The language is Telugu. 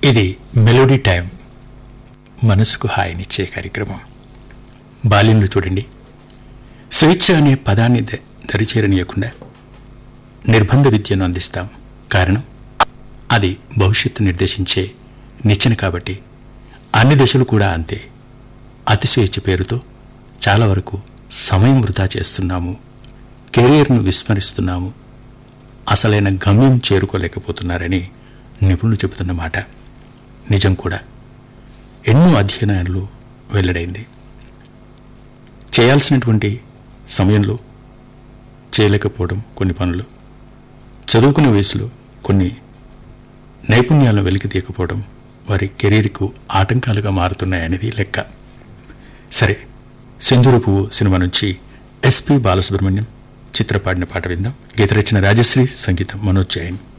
ఇది మెలోడీ టైం మనసుకు హాయినిచ్చే కార్యక్రమం బాల్యంలో చూడండి స్వేచ్ఛ అనే పదాన్ని ద- దరిచేరనీయకుండా నిర్బంధ విద్యను అందిస్తాం కారణం అది భవిష్యత్తు నిర్దేశించే నిచ్చెన కాబట్టి అన్ని దశలు కూడా అంతే అతి స్వేచ్ఛ పేరుతో చాలా వరకు సమయం వృధా చేస్తున్నాము కెరీర్ను విస్మరిస్తున్నాము అసలైన గమ్యం చేరుకోలేకపోతున్నారని నిపుణులు చెబుతున్న మాట నిజం కూడా ఎన్నో అధ్యయనాలు వెల్లడైంది చేయాల్సినటువంటి సమయంలో చేయలేకపోవడం కొన్ని పనులు చదువుకునే వయసులో కొన్ని నైపుణ్యాలను వెలికి తీయకపోవడం వారి కెరీర్కు ఆటంకాలుగా మారుతున్నాయనేది లెక్క సరే సింధూరు పువ్వు సినిమా నుంచి ఎస్పి బాలసుబ్రహ్మణ్యం చిత్రపాడిన పాట విందాం గీత రచన రాజశ్రీ సంగీతం మనోజ్ జైన్